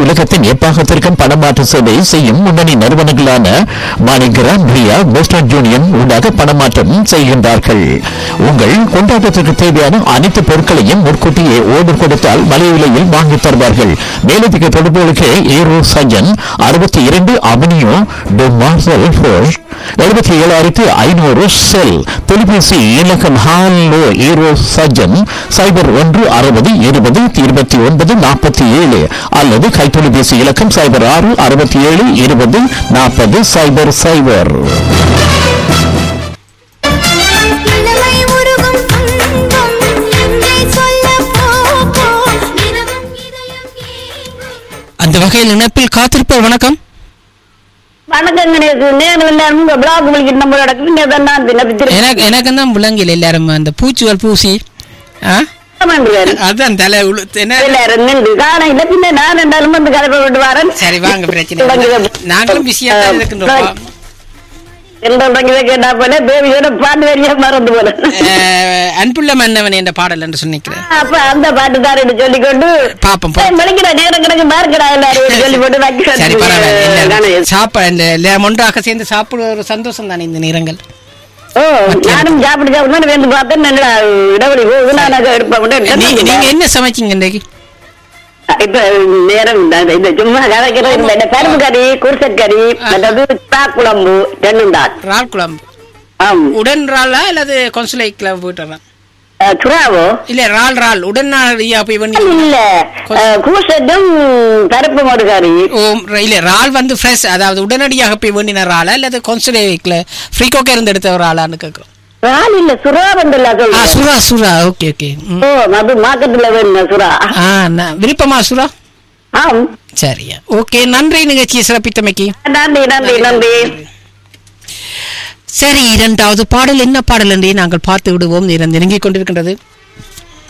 உலகத்தின் எப்பாகத்திற்கும் பணமாற்று சேவை செய்யும் முன்னணி நிறுவனங்களான மாணிகிராம் ரியா வெஸ்டர்ன் யூனியன் ஊடாக பணமாற்றம் செய்கின்றார்கள் உங்கள் கொண்டாட்டத்திற்கு தேவையான அனைத்து பொருட்களையும் முன்கூட்டியே ஓர்டர் கொடுத்தால் மலிவு விலையில் வாங்கித் தருவார்கள் மேலதிக தொடர்புகளுக்கு ஏரோ சஜன் அறுபத்தி இரண்டு அவனியோ டு மார்சல் ஃபோர்ஸ் எழுபத்தி ஏழாயிரத்தி ஐநூறு செல் தொலைபேசி இலக்கம் ஹாலோ ஏரோ சஜன் சைபர் ஒன்று அறுபது இருபது இருபத்தி ஒன்பது நாற்பத்தி ஏழு அல்லது கைத்தொலைபேசி இலக்கம் சைபர் ஆறு அறுபத்தி ஏழு இருபது நாற்பது சைபர் சைபர் இளமை உருகும் துன்பம் என்றே சொல்லப் போ நிலவும் இதயம் ஏங்கும் அந்த வகையில் இணைப்பில் காத்திருப்ப வணக்கம் வணக்கம் கணேசு நேரம் எல்லாரும் உங்க பிளாக் முடிக்கிட்டு நம்ம நடக்குது நேரம் நான் பின்ன எனக்கு எனக்கு தான் விலங்கில் எல்லாரும் அந்த பூச்சிகள் பூசி ஆ திரும்ப அதான் தலை உழு என்ன எல்லாரும் நின்று காண இல்ல பின்ன நான் ரெண்டாலும் வந்து கலப்பை விட்டு வரேன் சரி வாங்க பிரச்சனை இல்லை. நாங்களும் பிஸியா தான் இருக்கின்றோம் இதை கேட்டா போல பேபியோட பாட்டு வரியா மறந்து போல அஹ், அன்புள்ள மன்னவன் என்ற பாடல் என்று சொன்னிக்கிறேன் அப்ப அந்த பாட்டு தான் சொல்லிக்கொண்டு பாப்போம் ஏய், மணிக்கடா நேரம் கிடக்கு பார்க்கடா எல்லாரும் சொல்லி போட்டு சரி பரவாயில்ல எல்லாரும் வைக்கிறேன் சாப்பா இந்த எல்லாம் ஒன்றாக சேர்ந்து சாப்பிடுற ஒரு சந்தோஷம் தானே இந்த நேரங்கள் ஓ நானும் சாப்பிட்டு சாப்பிட்டு வந்து பார்த்தேன் நல்லா இடவெளி போகுது நான் அதை எடுப்பேன் நீ- நீங்க என்ன சமைச்சீங்க இன்றைக்கு இப்ப நேரம் இந்த- இந்த சும்மா கதைக்கிறது இல்ல இந்த பருப்பு கறி குருசட் கறி அதாவது சா குழம்பு ரெண்டும் தான் இறால் குழம்பு ஆம் உடன் இறாலா அல்லது கொன்சுலை கிளப் போயிட்டு அஹ், சுறாவோ இல்ல இறால் இறால் உடன் ஐயா போய் பண்ணி இல்ல அஹ், குருசட்டும் பருப்பு மோடு கறி ஓ இல்ல இறால் வந்து ஃப்ரெஷ் அதாவது உடனடியாக போய் வேண்டின இறாலா அல்லது கொன்சுலேக்கில் ஃப்ரீகோக்கே இருந்து எடுத்த ஒரு ஆளான்னு கேட்குறோம் ரால் இல்ல சுறா வந்துல்ல ஆ சொல்றேன் சுறா சுறா ஓகே ஓகே ஓ அது மார்க்கெட்ல வேணும் சுறா ஆ நான் விருப்பமா சுறா ஆம் சரியா ஓகே நன்றி நிகழ்ச்சியை சிறப்பித்தமைக்கு நன்றி நன்றி நன்றி சரி இரண்டாவது பாடல் என்ன பாடல் என்றே நாங்கள் பார்த்து விடுவோம் நேரம் நெருங்கிக் கொண்டிருக்கின்றது